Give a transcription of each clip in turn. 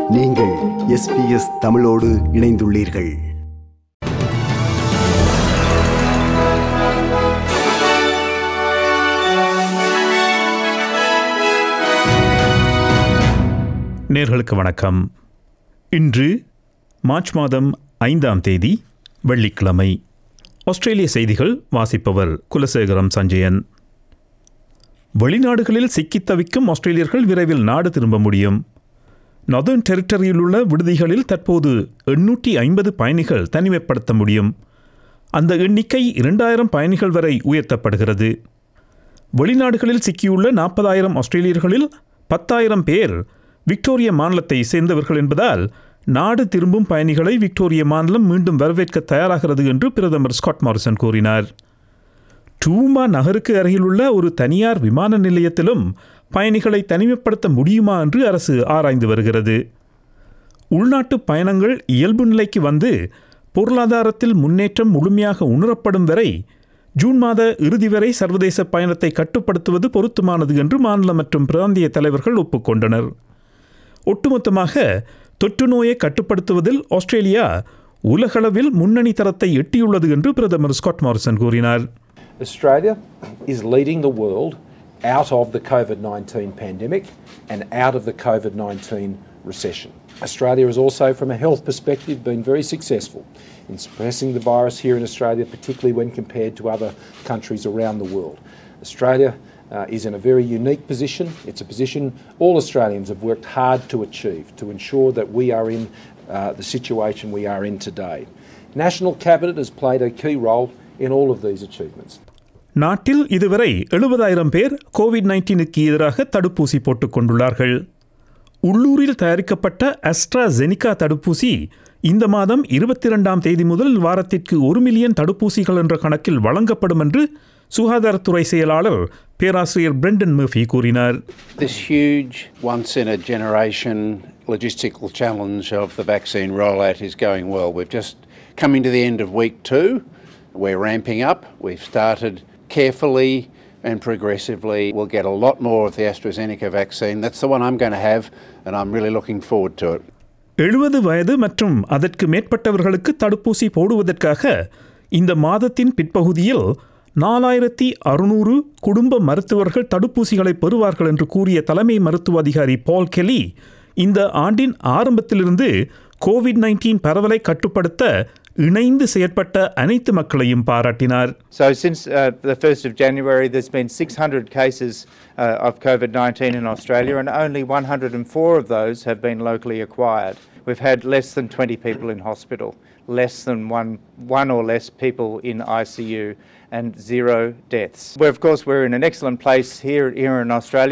நீங்கள் எஸ்பிஎஸ் தமிழோடு இணைந்துள்ளீர்கள் நேர்களுக்கு வணக்கம் இன்று மார்ச் மாதம் ஐந்தாம் தேதி வெள்ளிக்கிழமை ஆஸ்திரேலிய செய்திகள் வாசிப்பவர் குலசேகரம் சஞ்சயன் வெளிநாடுகளில் சிக்கித் தவிக்கும் ஆஸ்திரேலியர்கள் விரைவில் நாடு திரும்ப முடியும் நொதர்ன் டெரிட்டரியில் உள்ள விடுதிகளில் தற்போது எண்ணூற்றி ஐம்பது பயணிகள் தனிமைப்படுத்த முடியும் அந்த எண்ணிக்கை இரண்டாயிரம் பயணிகள் வரை உயர்த்தப்படுகிறது வெளிநாடுகளில் சிக்கியுள்ள நாற்பதாயிரம் ஆஸ்திரேலியர்களில் பத்தாயிரம் பேர் விக்டோரிய மாநிலத்தை சேர்ந்தவர்கள் என்பதால் நாடு திரும்பும் பயணிகளை விக்டோரிய மாநிலம் மீண்டும் வரவேற்க தயாராகிறது என்று பிரதமர் ஸ்காட் மாரிசன் கூறினார் டூமா நகருக்கு அருகிலுள்ள ஒரு தனியார் விமான நிலையத்திலும் பயணிகளை தனிமைப்படுத்த முடியுமா என்று அரசு ஆராய்ந்து வருகிறது உள்நாட்டு பயணங்கள் இயல்பு நிலைக்கு வந்து பொருளாதாரத்தில் முன்னேற்றம் முழுமையாக உணரப்படும் வரை ஜூன் மாத இறுதி வரை சர்வதேச பயணத்தை கட்டுப்படுத்துவது பொருத்தமானது என்று மாநில மற்றும் பிராந்திய தலைவர்கள் ஒப்புக்கொண்டனர் ஒட்டுமொத்தமாக தொற்று நோயை கட்டுப்படுத்துவதில் ஆஸ்திரேலியா உலகளவில் முன்னணி தரத்தை எட்டியுள்ளது என்று பிரதமர் ஸ்காட் மாரிசன் கூறினார் Australia is leading the world out of the COVID 19 pandemic and out of the COVID 19 recession. Australia has also, from a health perspective, been very successful in suppressing the virus here in Australia, particularly when compared to other countries around the world. Australia uh, is in a very unique position. It's a position all Australians have worked hard to achieve to ensure that we are in uh, the situation we are in today. National Cabinet has played a key role in all of these achievements. நாட்டில் இதுவரை எழுபதாயிரம் பேர் Covid நைன்டீனுக்கு எதிராக தடுப்பூசி போட்டுக் கொண்டுள்ளார்கள் உள்ளூரில் தயாரிக்கப்பட்ட அஸ்ட்ராஜெனிகா தடுப்பூசி இந்த மாதம் இருபத்தி இரண்டாம் தேதி முதல் வாரத்திற்கு ஒரு மில்லியன் தடுப்பூசிகள் என்ற கணக்கில் வழங்கப்படும் என்று சுகாதாரத்துறை செயலாளர் பேராசிரியர் பிரெண்டன் மர்ஃபி கூறினார் This huge, once in a generation logistical challenge of the vaccine rollout is going well. We've just coming to the end of week two. We're ramping up. We've started carefully and progressively. We'll get a lot more of the AstraZeneca vaccine. That's the one I'm going to have, and I'm really looking forward to it. எழுபது வயது மற்றும் அதற்கு மேற்பட்டவர்களுக்கு தடுப்பூசி போடுவதற்காக இந்த மாதத்தின் பிற்பகுதியில் நாலாயிரத்தி அறுநூறு குடும்ப மருத்துவர்கள் தடுப்பூசிகளை பெறுவார்கள் என்று கூறிய தலைமை மருத்துவ அதிகாரி பால் கெலி இந்த ஆண்டின் ஆரம்பத்திலிருந்து கோவிட் நைன்டீன் பரவலை கட்டுப்படுத்த இணைந்து செயற்பட்ட அனைத்து மக்களையும் பாராட்டினார் So, since uh, the 1st of January, there's been 600 cases uh, of COVID 19 in Australia, and only 104 of those have been locally acquired. We've had less than 20 people in hospital, less than one, one or less people in ICU, and zero deaths. We're, of course, we're in an excellent place here, here in Australia.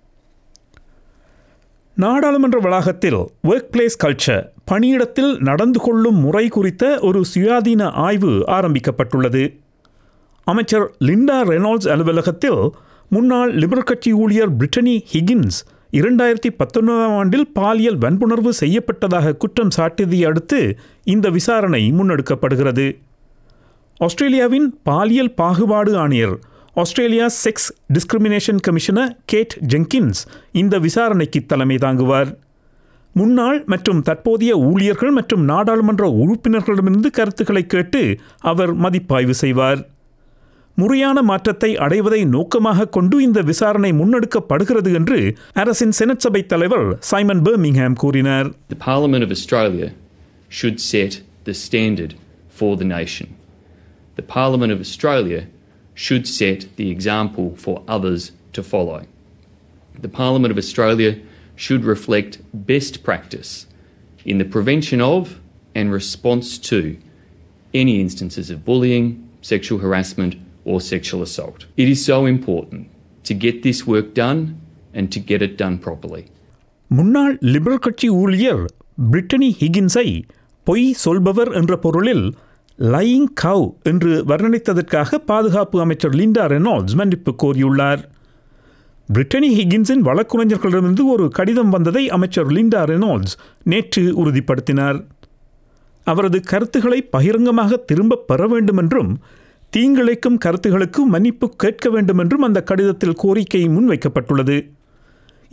நாடாளுமன்ற வளாகத்தில் work place culture பணியிடத்தில் நடந்து கொள்ளும் முறை குறித்த ஒரு சுயாதீன ஆய்வு ஆரம்பிக்கப்பட்டுள்ளது அமைச்சர் லிண்டா ரெனால்ட்ஸ் அலுவலகத்தில் முன்னாள் லிபரல் கட்சி ஊழியர் பிரிட்டனி ஹிகின்ஸ் இரண்டாயிரத்தி பத்தொன்பதாம் ஆண்டில் பாலியல் வன்புணர்வு செய்யப்பட்டதாக குற்றம் சாட்டியதை அடுத்து இந்த விசாரணை முன்னெடுக்கப்படுகிறது ஆஸ்திரேலியாவின் பாலியல் பாகுபாடு ஆணையர் Australia sex discrimination commissioner Kate Jenkins இந்த விசாரணைக்கு தலைமை தாங்குவார் முன்னாள் மற்றும் தற்போதைய ஊழியர்கள் மற்றும் நாடாளுமன்ற உறுப்பினர்களிடமிருந்து கருத்துக்களை கேட்டு அவர் மதிப்பாய்வு செய்வார் முறையான மாற்றத்தை அடைவதை நோக்கமாக கொண்டு இந்த விசாரணை முன்னெடுக்கப்படுகிறது என்று அரசின் செனட் சபை தலைவர் சைமன் பெர்மிங்ஹாம் கூறினார் The Parliament of Australia should set the standard for the nation. The Parliament of Australia should set the example for others to follow. The Parliament of Australia should reflect best practice in the prevention of and response to any instances of bullying, sexual harassment, or sexual assault. It is so important to get this work done and to get it done properly. முன்னாள் liberal கட்சி ஊழியர் Brittany ஹிகின்ஸை பொய் சொல்பவர் என்ற பொருளில் lying கவ் என்று வர்ணனித்ததற்காக பாதுகாப்பு அமைச்சர் Linda Reynolds மன்னிப்பு கோரியுள்ளார் பிரிட்டனி ஹிகின்ஸின் வழக்குரைஞர்களிடமிருந்து ஒரு கடிதம் வந்ததை அமைச்சர் லிண்டா ரெனால்ட்ஸ் நேற்று உறுதிப்படுத்தினார் அவரது கருத்துக்களை பகிரங்கமாக திரும்பப் பெற வேண்டும் என்றும் தீங்கிழைக்கும் கருத்துகளுக்கு மன்னிப்பு கேட்க வேண்டும் என்றும் அந்த கடிதத்தில் கோரிக்கை முன்வைக்கப்பட்டுள்ளது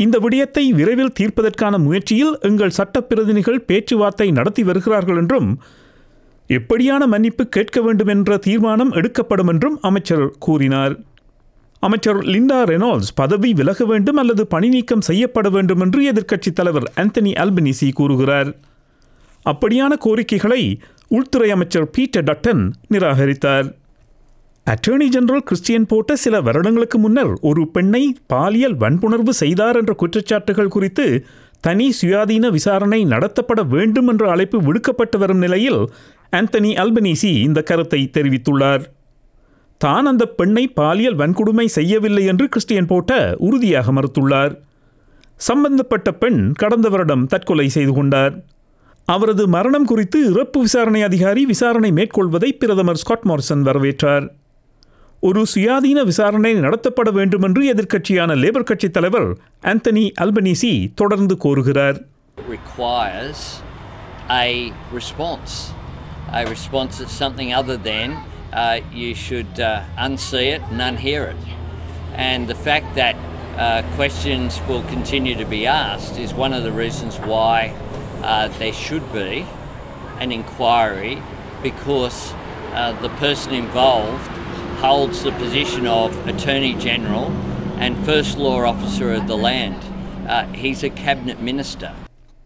இந்த விடயத்தை விரைவில் தீர்ப்பதற்கான முயற்சியில் எங்கள் சட்டப்பிரதிநிதிகள் பேச்சுவார்த்தை நடத்தி வருகிறார்கள் என்றும் எப்படியான மன்னிப்பு கேட்க வேண்டும் என்ற தீர்மானம் எடுக்கப்படும் என்றும் அமைச்சர் கூறினார் அமைச்சர் லிண்டா ரெனால்ட்ஸ் பதவி விலக வேண்டும் அல்லது பணி நீக்கம் செய்யப்பட வேண்டும் என்று எதிர்க்கட்சித் தலைவர் ஆந்தனி அல்பனிசி கூறுகிறார் அப்படியான கோரிக்கைகளை உள்துறை அமைச்சர் பீட்டர் டட்டன் நிராகரித்தார் அட்டர்னி ஜெனரல் கிறிஸ்டியன் போட்ட சில வருடங்களுக்கு முன்னர் ஒரு பெண்ணை பாலியல் வன்புணர்வு செய்தார் என்ற குற்றச்சாட்டுகள் குறித்து தனி சுயாதீன விசாரணை நடத்தப்பட வேண்டும் என்ற அழைப்பு விடுக்கப்பட்டு வரும் நிலையில் ஆந்தனி அல்பனீசி இந்த கருத்தை தெரிவித்துள்ளார் தான் அந்த பெண்ணை பாலியல் வன்கொடுமை செய்யவில்லை என்று கிறிஸ்டியன் போட்ட உறுதியாக மறுத்துள்ளார் சம்பந்தப்பட்ட பெண் கடந்த வருடம் தற்கொலை செய்து கொண்டார் அவரது மரணம் குறித்து இறப்பு விசாரணை அதிகாரி விசாரணை மேற்கொள்வதை பிரதமர் ஸ்காட் மாரிசன் வரவேற்றார் ஒரு சுயாதீன விசாரணை நடத்தப்பட வேண்டும் என்று எதிர்க்கட்சியான லேபர் கட்சி தலைவர் ஆந்தனி அல்பனீசி தொடர்ந்து கோருகிறார் requires a response. A response that's something other than uh, you should uh, unsee it and unhear it. And the fact that uh, questions will continue to be asked is one of the reasons why uh, there should be an inquiry because uh, the person involved holds the position of Attorney General and First Law Officer of the land. Uh, he's a Cabinet Minister.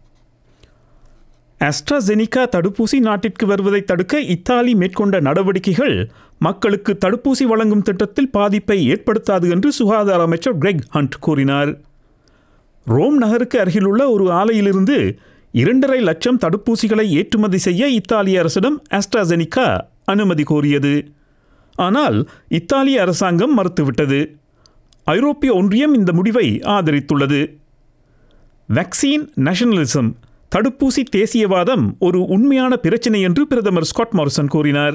AstraZeneca தடுப்பூசி நாட்டிற்கு வருவதை தடுக்க Italy மேற்கொண்ட நடவடிக்கைகள் மக்களுக்கு தடுப்பூசி வழங்கும் திட்டத்தில் பாதிப்பை ஏற்படுத்தாது என்று சுகாதார அமைச்சர் கிரெக் ஹண்ட் கூறினார் ரோம் நகருக்கு அருகிலுள்ள ஒரு ஆலையிலிருந்து இரண்டரை லட்சம் தடுப்பூசிகளை ஏற்றுமதி செய்ய இத்தாலிய அரசிடம் ஆஸ்ட்ராசெனிகா அனுமதி கோரியது ஆனால் இத்தாலிய அரசாங்கம் மறுத்துவிட்டது ஐரோப்பிய ஒன்றியம் இந்த முடிவை ஆதரித்துள்ளது வேக்சின் நேஷனலிசம் தடுப்பூசி தேசியவாதம் ஒரு உண்மையான பிரச்சினை என்று பிரதமர் ஸ்காட் மாரிசன் கூறினார்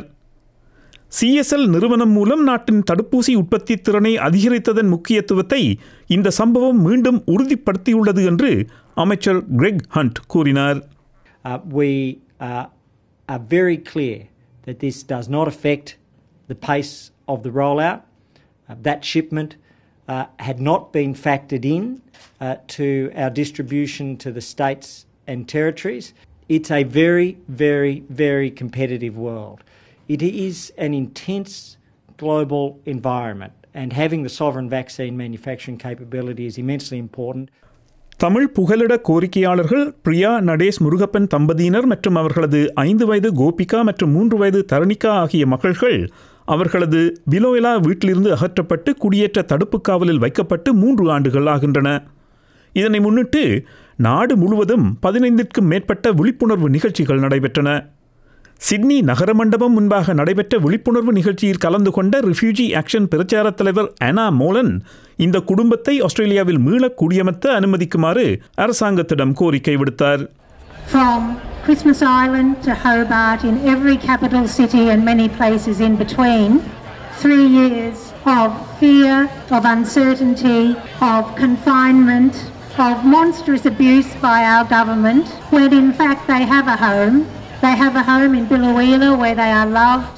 சிஎஸ்எல் நிறுவனம் மூலம் நாட்டின் தடுப்பூசி உற்பத்தி திறனை அதிகரித்ததன் முக்கியத்துவத்தை இந்த சம்பவம் மீண்டும் உறுதிப்படுத்தியுள்ளது என்று அமைச்சர் கிரெக் ஹண்ட் கூறினார் Uh, we uh, are very clear that this does not affect the pace of the rollout. Uh, that shipment uh, had not been factored in uh, to our distribution to the states and territories. It's a very, very, very competitive world. It is an intense global environment, and having the sovereign vaccine manufacturing capability is immensely important. Tamil புகலிட கோரிக்கையாளர்கள் பிரியா நடேஷ் முருகப்பன் தம்பதியினர் மற்றும் அவர்களது ஐந்து வயது கோபிகா மற்றும் மூன்று வயது தரணிகா ஆகிய மகள்கள் அவர்களது பிலோயலா வீட்டிலிருந்து அகற்றப்பட்டு குடியேற்ற தடுப்பு காவலில் வைக்கப்பட்டு மூன்று ஆண்டுகள் ஆகின்றன இதனை முன்னிட்டு நாடு முழுவதும் பதினைந்திற்கும் மேற்பட்ட விழிப்புணர்வு நிகழ்ச்சிகள் நடைபெற்றன சிட்னி நகர மண்டபம் முன்பாக நடைபெற்ற விழிப்புணர்வு நிகழ்ச்சியில் கலந்து கொண்ட ரிஃப்யூஜி ஆக்ஷன் பிரச்சார தலைவர் அனா மோலன் இந்த குடும்பத்தை ஆஸ்திரேலியாவில் மீள குடியமர்த்த அனுமதிக்குமாறு அரசாங்கத்திடம் கோரிக்கை விடுத்தார் from Christmas Island to Hobart, in every capital city and many places in between. Three years of fear, of uncertainty, of confinement, of monstrous abuse by our government, when in fact they have a home. They have a home in Biloela where they are loved.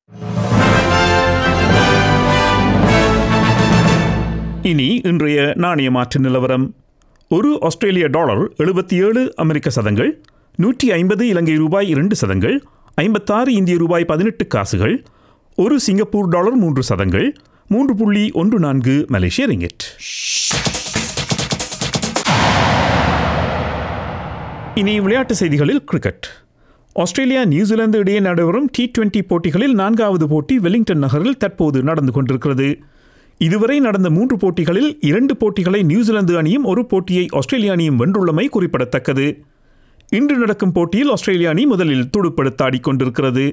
இனி இன்றைய நாணய மாற்று நிலவரம் ஒரு ஆஸ்திரேலிய dollar எழுபத்தி ஏழு அமெரிக்க சதங்கள் நூற்றி ஐம்பது இலங்கை ரூபாய் இரண்டு சதங்கள் ஐம்பத்தாறு இந்திய ரூபாய் பதினெட்டு காசுகள் ஒரு சிங்கப்பூர் டாலர் மூன்று சதங்கள் மூன்று புள்ளி ஒன்று நான்கு மலேசிய ரிங்கெட் இனி விளையாட்டு செய்திகளில் கிரிக்கெட் ஆஸ்திரேலியா நியூசிலாந்து இடையே நடைபெறும் டி டுவெண்டி போட்டிகளில் நான்காவது போட்டி வெலிங்டன் நகரில் தற்போது நடந்து கொண்டிருக்கிறது இதுவரை நடந்த மூன்று போட்டிகளில் இரண்டு போட்டிகளை நியூசிலாந்து அணியும் ஒரு போட்டியை ஆஸ்திரேலிய அணியும் வென்றுள்ளமை குறிப்பிடத்தக்கது இன்று நடக்கும் போட்டியில் ஆஸ்திரேலிய அணி முதலில் துடுப்படுத்த ஆடிக்கொண்டிருக்கிறது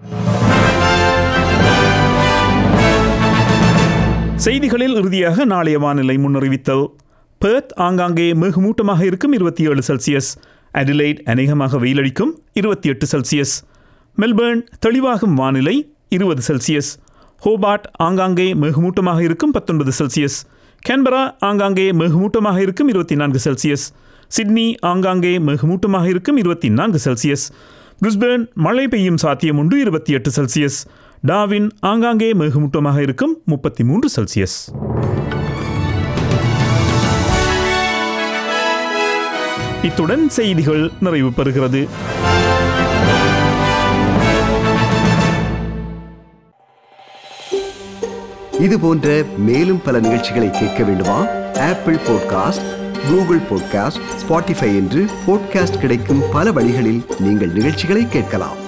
செய்திகளில் இறுதியாக நாளைய வானிலை முன்னறிவித்தல் பெர்த் ஆங்காங்கே மிகுமூட்டமாக இருக்கும் இருபத்தி ஏழு செல்சியஸ் அடிலைட் அநேகமாக வெயிலடிக்கும் இருபத்தி எட்டு செல்சியஸ் மெல்பர்ன் தெளிவாகும் வானிலை இருபது செல்சியஸ் ஹோபார்ட் ஆங்காங்கே மிகுமூட்டமாக இருக்கும் பத்தொன்பது செல்சியஸ் கேன்பரா ஆங்காங்கே மிகுமூட்டமாக இருக்கும் இருபத்தி நான்கு செல்சியஸ் சிட்னி ஆங்காங்கே மிகுமூட்டமாக இருக்கும் இருபத்தி நான்கு செல்சியஸ் பிரிஸ்பேர்ன் மழை பெய்யும் சாத்தியம் உண்டு இருபத்தி எட்டு செல்சியஸ் டாவின் ஆங்காங்கே மிகுமூட்டமாக இருக்கும் முப்பத்தி மூன்று செல்சியஸ் இத்துடன் செய்திகள் நிறைவு பெறுகிறது இது போன்ற மேலும் பல நிகழ்ச்சிகளை கேட்க வேண்டுமா Apple podcast Google podcast Spotify என்று பாட்காஸ்ட் கிடைக்கும் பல வழிகளில் நீங்கள் நிகழ்ச்சிகளை கேட்கலாம்